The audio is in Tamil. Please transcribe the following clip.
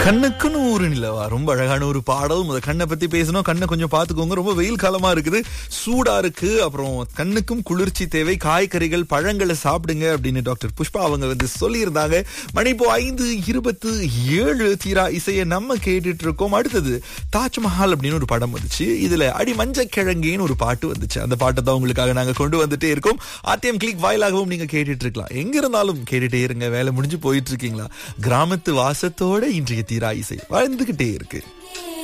கண்ணுக்குன்னு ஒரு நிலவா ரொம்ப அழகான ஒரு பாடல் முத கண்ணை பத்தி பேசணும் கண்ணை கொஞ்சம் பாத்துக்கோங்க ரொம்ப வெயில் காலமா இருக்குது சூடா இருக்கு அப்புறம் கண்ணுக்கும் குளிர்ச்சி தேவை காய்கறிகள் பழங்களை சாப்பிடுங்க அப்படின்னு டாக்டர் புஷ்பா அவங்க வந்து சொல்லியிருந்தாங்க மணி இப்போ ஐந்து இருபத்து ஏழு தீரா இசையை நம்ம கேட்டுட்டு இருக்கோம் அடுத்தது தாஜ்மஹால் அப்படின்னு ஒரு படம் வந்துச்சு இதுல அடி மஞ்ச கிழங்கின்னு ஒரு பாட்டு வந்துச்சு அந்த பாட்டை தான் உங்களுக்காக நாங்க கொண்டு வந்துட்டே இருக்கோம் ஆர்டிஎம் கிளிக் வாயிலாகவும் நீங்க கேட்டுட்டு இருக்கலாம் எங்க இருந்தாலும் கேட்டுட்டே இருங்க வேலை முடிஞ்சு போயிட்டு இருக்கீங்களா கிராமத்து வாசத்தோட இன்றைய தீரா இசை வாழ்ந்துகிட்டே இருக்கு